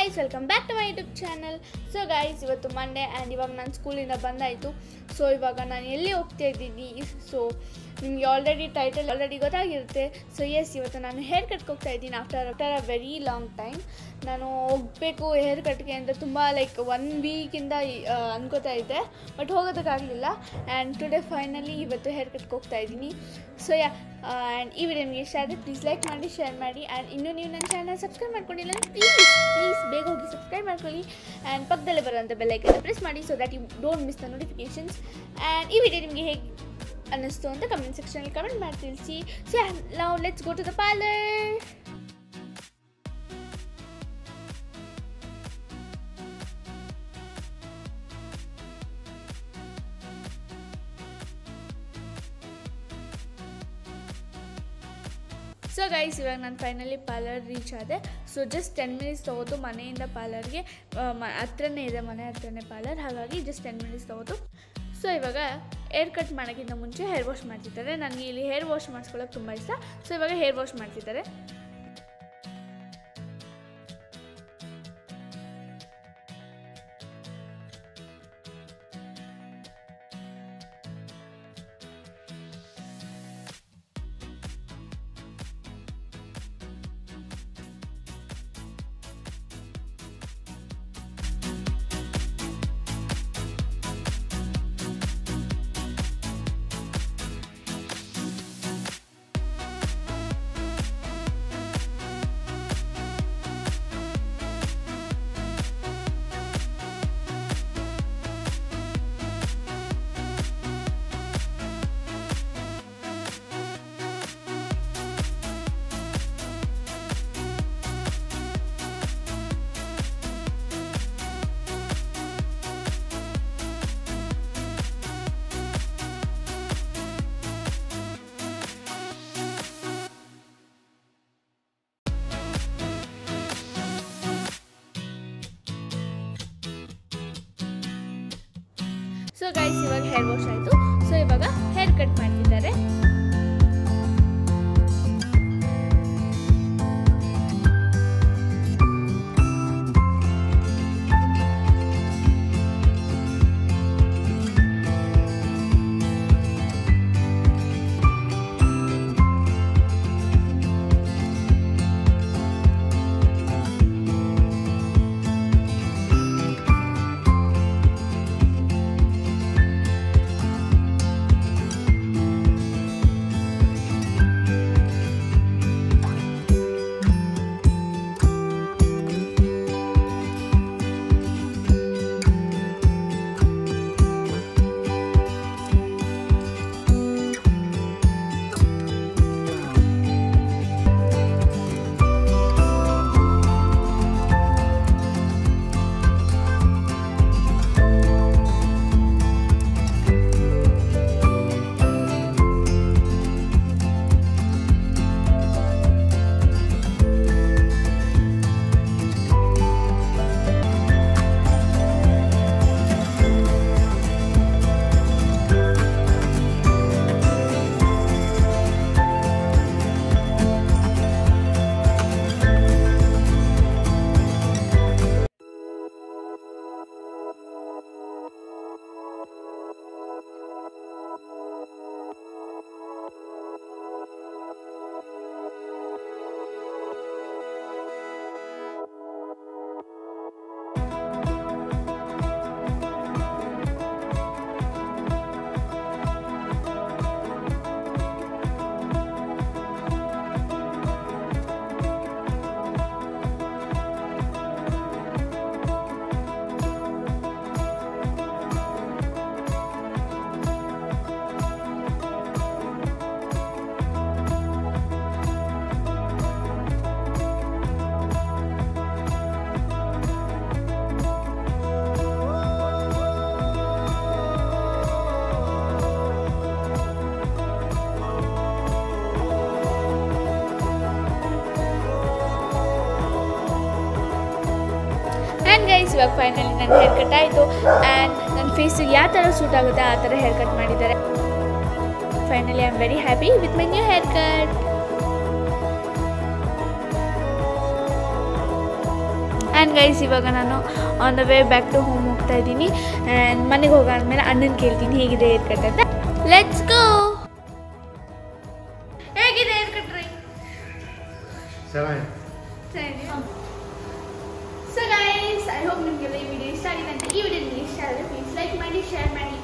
guys welcome back to my YouTube channel so guys ಇವತ್ತು Monday and ಇವಾಗ ನಾನು ಸ್ಕೂಲಿಂದ ಬಂದಾಯಿತು ಸೊ ಇವಾಗ ನಾನು ಎಲ್ಲಿ ಹೋಗ್ತಾ ಇದ್ದೀನಿ ಸೊ ನಿಮಗೆ ಆಲ್ರೆಡಿ ಟೈಟಲ್ ಆಲ್ರೆಡಿ ಗೊತ್ತಾಗಿರುತ್ತೆ ಸೊ ಎಸ್ ಇವತ್ತು ನಾನು ಹೇರ್ ಕಟ್ಗೆ ಹೋಗ್ತಾ ಇದ್ದೀನಿ after after a very long time ನಾನು ಹೋಗಬೇಕು ಹೇರ್ ಕಟ್ಗೆ ಅಂತ ತುಂಬ ಲೈಕ್ ಒನ್ ವೀಕಿಂದ ಅನ್ಕೋತಾ ಇದ್ದೆ ಬಟ್ ಹೋಗೋದಕ್ಕಾಗಲಿಲ್ಲ ಆ್ಯಂಡ್ ಟುಡೇ ಫೈನಲಿ ಇವತ್ತು ಹೇರ್ ಕಟ್ಗೆ ಹೋಗ್ತಾ ಇದ್ದೀನಿ ಸೊ ಯಾ ಆ್ಯಂಡ್ ಈ ವಿಡಿಯೋ ನಿಮಗೆ ಇಷ್ಟ ಆದರೆ ಪ್ಲೀಸ್ ಲೈಕ್ ಮಾಡಿ ಶೇರ್ ಮಾಡಿ ಆ್ಯಂಡ್ ಇನ್ನೂ ನೀವು ನನ್ನ ಚಾನಲ್ ಸಬ್ಸ್ಕ್ರೈಬ್ ಮಾಡ್ಕೊಂಡಿಲ್ಲ ಅಂದರೆ ಪ್ಲೀಸ್ ಪ್ಲೀಸ್ ಬೇಗ ಹೋಗಿ ಸಬ್ಸ್ಕ್ರೈಬ್ ಮಾಡ್ಕೊಳ್ಳಿ ಆ್ಯಂಡ್ ಪಕ್ಕದಲ್ಲೇ ಬರುವಂಥ ಬೆಲ್ಲೈಕನ್ನ ಪ್ರೆಸ್ ಮಾಡಿ so that you don't miss the notifications and ಈ ವಿಡಿಯೋ ನಿಮಗೆ ಹೇಗೆ ಅನ್ನಿಸ್ತು ಅಂತ ಕಮೆಂಟ್ ಸೆಕ್ಷನಲ್ಲಿ ಕಮೆಂಟ್ ಮಾಡಿ ತಿಳಿಸಿ ಸೊ ನಾವು let's go to the parlour so guys ಇವಾಗ ನಾನು ಫೈನಲಿ ಪಾರ್ಲರ್ ರೀಚ್ ಆದೆ ಸೊ ಜಸ್ಟ್ ಟೆನ್ ಮಿನಿಟ್ಸ್ ತೊಗೋತು ಮನೆಯಿಂದ ಪಾರ್ಲರ್ಗೆ ಮ ಹತ್ರನೇ ಇದೆ ಮನೆ ಹತ್ರನೇ ಪಾರ್ಲರ್ ಹಾಗಾಗಿ ಜಸ್ಟ್ ಟೆನ್ ಮಿನಿಟ್ಸ್ ತೊಗೋತು ಸೊ ಇವಾಗ ಹೇರ್ ಕಟ್ ಮಾಡೋಕ್ಕಿಂತ ಮುಂಚೆ ಹೇರ್ ವಾಶ್ ಮಾಡ್ತಿದ್ದಾರೆ ನನಗೆ ಇಲ್ಲಿ ಹೇರ್ ವಾಶ್ ಮಾಡಿಸ್ಕೊಳ್ಳೋಕೆ ತುಂಬ ಇಷ್ಟ ಸೊ ಇವಾಗ ಹೇರ್ ವಾಶ್ ಮಾಡ್ತಿದ್ದಾರೆ ಸೊ ಗೈಸ್ ಇವಾಗ ಹೇರ್ ವಾಶ್ ಆಯಿತು ಸೊ ಇವಾಗ ಹೇರ್ ಕಟ್ ಮಾಡ್ತಿದ್ದಾರೆ ಆ್ಯಂಡ್ ಗೈಸ್ ಇವಾಗ ಫೈನಲಿ ನನ್ನ ಹೇರ್ ಕಟ್ ಆಯಿತು ಆ್ಯಂಡ್ ನನ್ನ ಫೇಸಿಗೆ ಯಾವ ಥರ ಸೂಟ್ ಆಗುತ್ತೆ ಆ ಥರ ಹೇರ್ ಕಟ್ ಮಾಡಿದ್ದಾರೆ finally I am very happy with my new hair cut and guys ಇವಾಗ ನಾನು on the way back to home ಹೋಗ್ತಾ ಇದ್ದೀನಿ ಆ್ಯಂಡ್ ಮನೆಗೆ ಹೋಗಾದ್ಮೇಲೆ ಅಣ್ಣನ ಕೇಳ್ತೀನಿ ಹೇಗಿದೆ ಹೇರ್ ಕಟ್ ಅಂತ ಲೆಟ್ಸ್ ಗೋ ಹೇಗಿದೆ ಹೇರ್ ಕಟ್ ರೀ ಸೊ ಗೈಸ್ ಐ ಹೋಪ್ ನಿಮಗೆಲ್ಲ ಈ ವಿಡಿಯೋ ಇಷ್ಟ ಆಗಿದೆ ಅಂತ ಈ ವಿಡಿಯೋ ನಿಮಗೆ ಇಷ್ಟ ಆದರೆ ಪ್ಲೀಸ್ ಲೈಕ್ ಮಾಡಿ ಶೇರ್ ಮಾಡಿ